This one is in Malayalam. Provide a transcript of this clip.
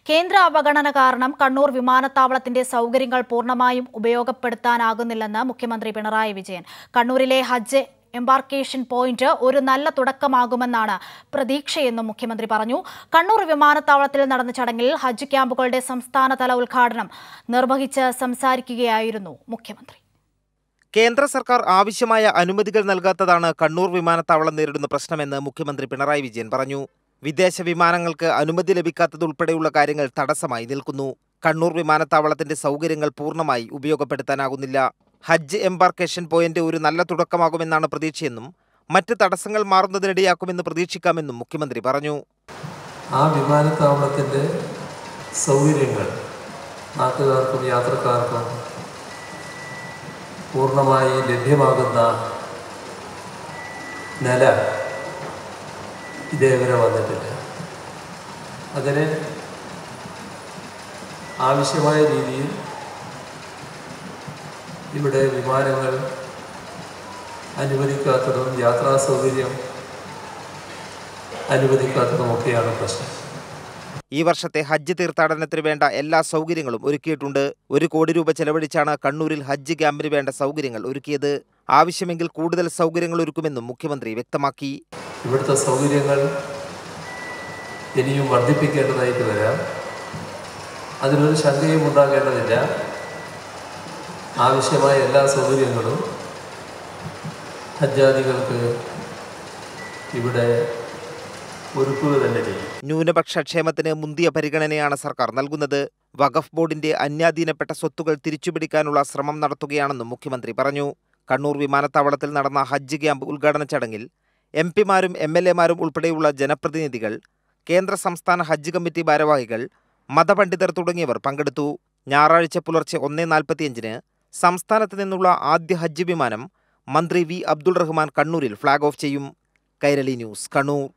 കേന്ദ്ര അവഗണന കാരണം കണ്ണൂർ വിമാനത്താവളത്തിന്റെ സൗകര്യങ്ങൾ പൂർണ്ണമായും ഉപയോഗപ്പെടുത്താനാകുന്നില്ലെന്ന് മുഖ്യമന്ത്രി പിണറായി വിജയൻ കണ്ണൂരിലെ ഹജ്ജ് എംബാർക്കേഷൻ പോയിന്റ് ഒരു നല്ല തുടക്കമാകുമെന്നാണ് പ്രതീക്ഷയെന്നും മുഖ്യമന്ത്രി പറഞ്ഞു കണ്ണൂർ വിമാനത്താവളത്തിൽ നടന്ന ചടങ്ങിൽ ഹജ്ജ് ക്യാമ്പുകളുടെ സംസ്ഥാനതല ഉദ്ഘാടനം നിർവഹിച്ച് സംസാരിക്കുകയായിരുന്നു മുഖ്യമന്ത്രി കേന്ദ്ര സർക്കാർ ആവശ്യമായ അനുമതികൾ നൽകാത്തതാണ് കണ്ണൂർ വിമാനത്താവളം നേരിടുന്ന പ്രശ്നമെന്ന് മുഖ്യമന്ത്രി പിണറായി വിജയൻ പറഞ്ഞു വിദേശ വിമാനങ്ങൾക്ക് അനുമതി ലഭിക്കാത്തതുൾപ്പെടെയുള്ള കാര്യങ്ങൾ തടസ്സമായി നിൽക്കുന്നു കണ്ണൂർ വിമാനത്താവളത്തിന്റെ സൗകര്യങ്ങൾ പൂർണ്ണമായി ഉപയോഗപ്പെടുത്താനാകുന്നില്ല ഹജ്ജ് എംബാർക്കേഷൻ പോയിന്റ് ഒരു നല്ല തുടക്കമാകുമെന്നാണ് പ്രതീക്ഷയെന്നും മറ്റ് തടസ്സങ്ങൾ മാറുന്നതിനിടയാക്കുമെന്ന് പ്രതീക്ഷിക്കാമെന്നും മുഖ്യമന്ത്രി പറഞ്ഞു ആ വിമാനത്താവളത്തിൻ്റെ സൗകര്യങ്ങൾ നാട്ടുകാർക്കും യാത്രക്കാർക്കും പൂർണ്ണമായി ലഭ്യമാകുന്ന നില ഇതേവരെ വന്നിട്ടില്ല അതിന് ആവശ്യമായ രീതിയിൽ ഇവിടെ വിമാനങ്ങൾ അനുവദിക്കാത്തതും യാത്രാ സൗകര്യം അനുവദിക്കാത്തതുമൊക്കെയാണ് പ്രശ്നം ഈ വർഷത്തെ ഹജ്ജ് തീർത്ഥാടനത്തിന് വേണ്ട എല്ലാ സൗകര്യങ്ങളും ഒരുക്കിയിട്ടുണ്ട് ഒരു കോടി രൂപ ചെലവഴിച്ചാണ് കണ്ണൂരിൽ ഹജ്ജ് ക്യാമ്പിന് വേണ്ട സൗകര്യങ്ങൾ ഒരുക്കിയത് ആവശ്യമെങ്കിൽ കൂടുതൽ സൗകര്യങ്ങൾ ഒരുക്കുമെന്നും മുഖ്യമന്ത്രി വ്യക്തമാക്കി ഇവിടുത്തെ സൗകര്യങ്ങൾ ഇനിയും വർദ്ധിപ്പിക്കേണ്ടതായിട്ട് വരാം അതിനൊരു ശങ്കയും ഉണ്ടാകേണ്ടതില്ല ആവശ്യമായ എല്ലാ സൗകര്യങ്ങളും ഹജ്ജാദികൾക്ക് ഇവിടെ ഒരുക്കുക തന്നെ ചെയ്യും ന്യൂനപക്ഷ ക്ഷേമത്തിന് മുന്തിയ പരിഗണനയാണ് സർക്കാർ നൽകുന്നത് വഖഫ് ബോർഡിന്റെ അന്യാധീനപ്പെട്ട സ്വത്തുകൾ തിരിച്ചുപിടിക്കാനുള്ള ശ്രമം നടത്തുകയാണെന്നും മുഖ്യമന്ത്രി പറഞ്ഞു കണ്ണൂർ വിമാനത്താവളത്തിൽ നടന്ന ഹജ്ജ് ക്യാമ്പ് ഉദ്ഘാടന ചടങ്ങിൽ എം പിമാരും എം എൽ എമാരും ഉൾപ്പെടെയുള്ള ജനപ്രതിനിധികൾ കേന്ദ്ര സംസ്ഥാന ഹജ്ജ് കമ്മിറ്റി ഭാരവാഹികൾ മതപണ്ഡിതർ തുടങ്ങിയവർ പങ്കെടുത്തു ഞായറാഴ്ച പുലർച്ചെ ഒന്നേ നാൽപ്പത്തിയഞ്ചിന് സംസ്ഥാനത്ത് നിന്നുള്ള ആദ്യ ഹജ്ജ് വിമാനം മന്ത്രി വി അബ്ദുൾ റഹ്മാൻ കണ്ണൂരിൽ ഫ്ളാഗ് ഓഫ് ചെയ്യും കൈരളി ന്യൂസ് കണ്ണൂർ